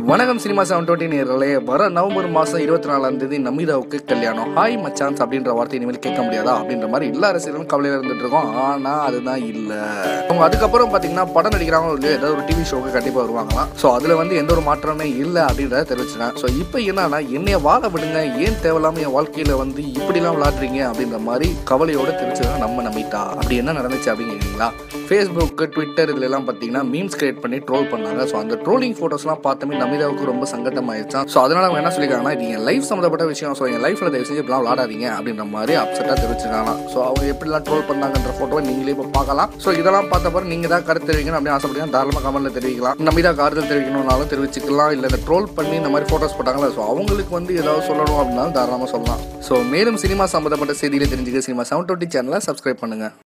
வணக்கம் cinema seven twenty நேர்களே வர நவம்பர் மாதம் இருபத்தி நாலாம் தேதி நமிதாவுக்கு கல்யாணம் ஹாய் மச்சான்ஸ் அப்படின்ற வார்த்தை இனிமேல் கேட்க முடியாதா அப்படின்ற மாதிரி எல்லா ரசிகர்களும் கவலையில் இருந்துட்டு இருக்கோம் ஆனால் அதுதான் இல்லை அவங்க அதுக்கப்புறம் பார்த்தீங்கன்னா படம் நடிக்கிறாங்களோ இல்லையோ ஏதாவது ஒரு டிவி ஷோக்கு கண்டிப்பாக வருவாங்களாம் ஸோ அதில் வந்து எந்த ஒரு மாற்றமே இல்லை அப்படின்றத தெரிவிச்சிருக்கேன் ஸோ இப்போ என்னன்னா என்னைய வாழ விடுங்க ஏன் தேவையில்லாம என் வாழ்க்கையில் வந்து இப்படிலாம் விளாடுறீங்க அப்படின்ற மாதிரி கவலையோட தெரிவிச்சதான் நம்ம நமிதா அப்படி என்ன நடந்துச்சு அப்படின்னு கேட்குறீங்களா ஃபேஸ்புக்கு ட்விட்டர் இதுல எல்லாம் பார்த்தீங்கன்னா மீம்ஸ் கிரியேட் பண்ணி ட்ரோல் பண்ணாங்க ஸோ அந்த ட்ரோலிங் ஃபோட்டோஸ்லாம் பார்த்தமே நமிதாவுக்கு ரொம்ப சங்கட்டமாயிருச்சான் ஸோ அதனால அவங்க என்ன சொல்லியிருக்காங்கன்னா இது என் லைஃப் சம்மந்தப்பட்ட விஷயம் ஸோ என் லைஃப்ல தயவு செஞ்சு இப்படிலாம் விளாடாதீங்க அப்படின்ற மாதிரி அப்செட்டாக தெரிவிச்சிருக்காங்க ஸோ அவங்க எப்படிலாம் ட்ரோல் பண்ணாங்கன்ற ஃபோட்டோவை நீங்களே இப்போ பார்க்கலாம் ஸோ இதெல்லாம் பார்த்த பிறகு நீங்கள் தான் கருத்து தெரிவிக்கணும் அப்படின்னு ஆசைப்படுங்க தாராளமாக கமெண்ட்ல தெரிவிக்கலாம் நமிதா கார்தல் தெரிவிக்கணும்னாலும் தெரிவிச்சுக்கலாம் இல்லை இந்த ட்ரோல் பண்ணி இந்த மாதிரி ஃபோட்டோஸ் போட்டாங்களா ஸோ அவங்களுக்கு வந்து ஏதாவது சொல்லணும் அப்படின்னாலும் தாராளமாக சொல்லலாம் ஸோ மேலும் சினிமா சம்மந்தப்பட்ட செய்திகளை தெரிஞ்சுக்க சினிமா செவன் டுவெண்ட்டி சேனலை சப்ஸ்கிரைப் பண்ணுங்க